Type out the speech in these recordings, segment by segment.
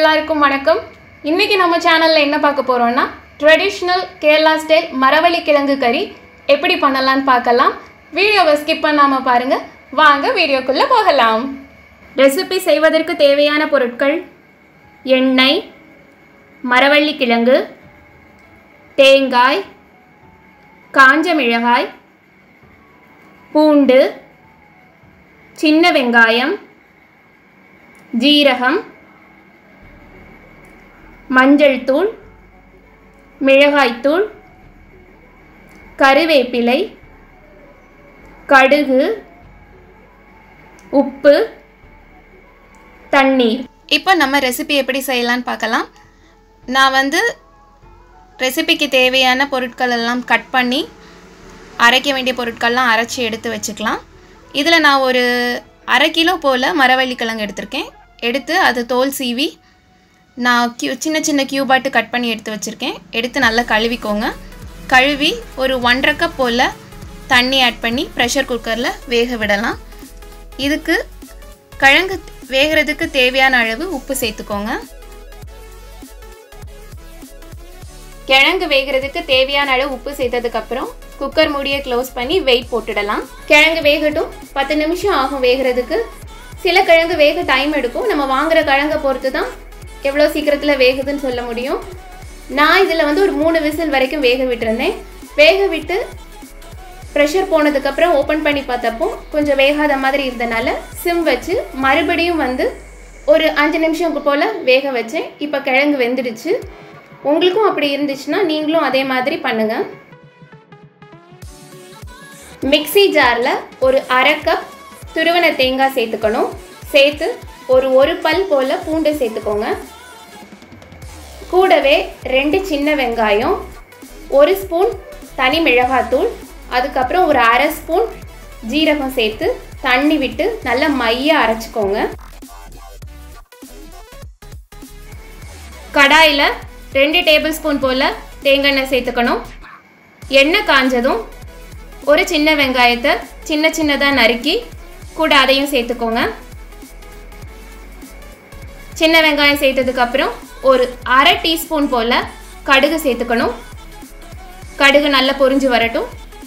எல்லாருக்கும் வணக்கம் இன்னைக்கு நம்ம சேனலில் என்ன பார்க்க போகிறோம்னா ட்ரெடிஷ்னல் கேரளா ஸ்டைல் மரவள்ளி கிழங்கு கறி எப்படி பண்ணலாம்னு பார்க்கலாம் வீடியோவை ஸ்கிப் பண்ணாமல் பாருங்கள் வாங்க வீடியோக்குள்ளே போகலாம் ரெசிபி செய்வதற்கு தேவையான பொருட்கள் எண்ணெய் மரவள்ளி கிழங்கு தேங்காய் காஞ்ச மிளகாய் பூண்டு சின்ன வெங்காயம் ஜீரகம் மஞ்சள் தூள் மிளகாய்த்தூள் கருவேப்பிலை கடுகு உப்பு தண்ணீர் இப்போ நம்ம ரெசிபி எப்படி செய்யலான்னு பார்க்கலாம் நான் வந்து ரெசிபிக்கு தேவையான பொருட்கள் எல்லாம் கட் பண்ணி அரைக்க வேண்டிய பொருட்கள்லாம் அரைச்சி எடுத்து வச்சுக்கலாம் இதில் நான் ஒரு அரை கிலோ போல் மரவள்ளி கிழங்கு எடுத்திருக்கேன் எடுத்து அது தோல் சீவி நான் கியூ சின்ன சின்ன கியூபாட்டு கட் பண்ணி எடுத்து வச்சுருக்கேன் எடுத்து நல்லா கழுவிக்கோங்க கழுவி ஒரு ஒன்றரை கப் போல் தண்ணி ஆட் பண்ணி ப்ரெஷர் குக்கரில் வேக விடலாம் இதுக்கு கிழங்கு வேகிறதுக்கு தேவையான அளவு உப்பு சேர்த்துக்கோங்க கிழங்கு வேகிறதுக்கு தேவையான அளவு உப்பு சேர்த்ததுக்கப்புறம் குக்கர் மூடியை க்ளோஸ் பண்ணி வெயிட் போட்டுடலாம் கிழங்கு வேகட்டும் பத்து நிமிஷம் ஆகும் வேகிறதுக்கு சில கிழங்கு வேக டைம் எடுக்கும் நம்ம வாங்குற கிழங்கை பொறுத்து தான் எவ்வளோ சீக்கிரத்தில் வேகுதுன்னு சொல்ல முடியும் நான் இதில் வந்து ஒரு மூணு விசில் வரைக்கும் வேக விட்டுருந்தேன் வேக விட்டு ப்ரெஷர் போனதுக்கப்புறம் ஓப்பன் பண்ணி பார்த்தப்போ கொஞ்சம் வேகாத மாதிரி இருந்தனால சிம் வச்சு மறுபடியும் வந்து ஒரு அஞ்சு நிமிஷம் போல் வேக வச்சேன் இப்போ கிழங்கு வெந்துடுச்சு உங்களுக்கும் அப்படி இருந்துச்சுன்னா நீங்களும் அதே மாதிரி பண்ணுங்க மிக்ஸி ஜாரில் ஒரு அரை கப் துருவன தேங்காய் சேர்த்துக்கணும் சேர்த்து ஒரு ஒரு பல் போல் பூண்டு சேர்த்துக்கோங்க கூடவே ரெண்டு சின்ன வெங்காயம் ஒரு ஸ்பூன் தனி மிளகாத்தூள் அதுக்கப்புறம் ஒரு அரை ஸ்பூன் ஜீரகம் சேர்த்து தண்ணி விட்டு நல்லா மைய அரைச்சிக்கோங்க கடாயில் ரெண்டு டேபிள் ஸ்பூன் போல் தேங்காய் எண்ணெய் சேர்த்துக்கணும் எண்ணெய் காஞ்சதும் ஒரு சின்ன வெங்காயத்தை சின்ன சின்னதாக நறுக்கி கூட அதையும் சேர்த்துக்கோங்க சின்ன வெங்காயம் சேர்த்ததுக்கப்புறம் ஒரு அரை டீஸ்பூன் போல் கடுகு சேர்த்துக்கணும் கடுகு நல்லா பொரிஞ்சு வரட்டும்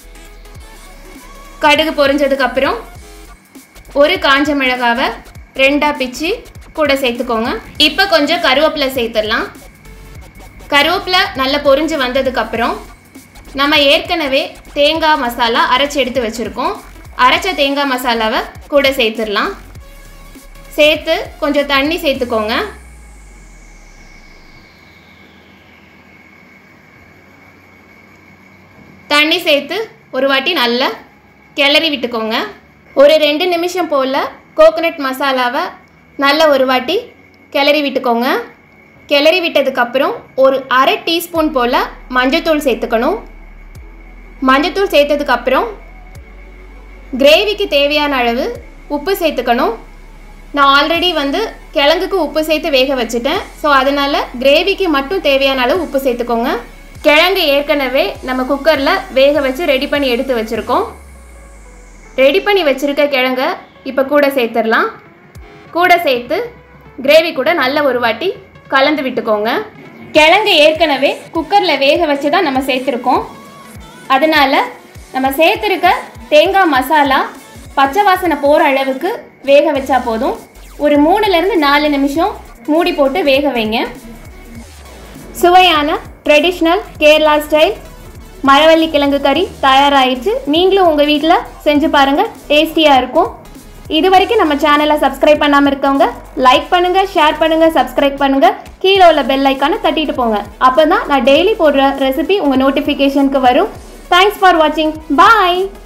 கடுகு பொரிஞ்சதுக்கப்புறம் ஒரு காஞ்ச மிளகாவை ரெண்டாக பிச்சு கூட சேர்த்துக்கோங்க இப்போ கொஞ்சம் கருவேப்பிலை சேர்த்துடலாம் கருவேப்பிலை நல்லா பொரிஞ்சு வந்ததுக்கப்புறம் நம்ம ஏற்கனவே தேங்காய் மசாலா அரைச்சி எடுத்து வச்சுருக்கோம் அரைச்ச தேங்காய் மசாலாவை கூட சேர்த்துடலாம் சேர்த்து கொஞ்சம் தண்ணி சேர்த்துக்கோங்க தண்ணி சேர்த்து ஒரு வாட்டி நல்லா கிளறி விட்டுக்கோங்க ஒரு ரெண்டு நிமிஷம் போல் கோகனட் மசாலாவை நல்ல ஒரு வாட்டி கிளறி விட்டுக்கோங்க கிளறி விட்டதுக்கப்புறம் ஒரு அரை டீஸ்பூன் போல் மஞ்சத்தூள் சேர்த்துக்கணும் மஞ்சத்தூள் சேர்த்ததுக்கப்புறம் கிரேவிக்கு தேவையான அளவு உப்பு சேர்த்துக்கணும் நான் ஆல்ரெடி வந்து கிழங்குக்கு உப்பு சேர்த்து வேக வச்சுட்டேன் ஸோ அதனால் கிரேவிக்கு மட்டும் தேவையான அளவு உப்பு சேர்த்துக்கோங்க கிழங்கு ஏற்கனவே நம்ம குக்கரில் வேக வச்சு ரெடி பண்ணி எடுத்து வச்சுருக்கோம் ரெடி பண்ணி வச்சுருக்க கிழங்க இப்போ கூட சேர்த்துடலாம் கூட சேர்த்து கிரேவி கூட நல்ல ஒரு வாட்டி கலந்து விட்டுக்கோங்க கிழங்கு ஏற்கனவே குக்கரில் வேக வச்சு தான் நம்ம சேர்த்துருக்கோம் அதனால் நம்ம சேர்த்துருக்க தேங்காய் மசாலா பச்சை வாசனை போகிற அளவுக்கு வேக வச்சா போதும் ஒரு மூணுலேருந்து நாலு நிமிஷம் மூடி போட்டு வேக வைங்க சுவையான ட்ரெடிஷ்னல் கேரளா ஸ்டைல் மரவள்ளி கிழங்கு கறி தயாராகிடுச்சு நீங்களும் உங்கள் வீட்டில் செஞ்சு பாருங்கள் டேஸ்டியாக இருக்கும் இது வரைக்கும் நம்ம சேனலை சப்ஸ்கிரைப் பண்ணாமல் இருக்கவங்க லைக் பண்ணுங்கள் ஷேர் பண்ணுங்கள் சப்ஸ்கிரைப் பண்ணுங்கள் கீழே உள்ள பெல் ஐக்கானை தட்டிட்டு போங்க அப்போ தான் நான் டெய்லி போடுற ரெசிபி உங்கள் நோட்டிஃபிகேஷனுக்கு வரும் தேங்க்ஸ் ஃபார் வாட்சிங் பாய்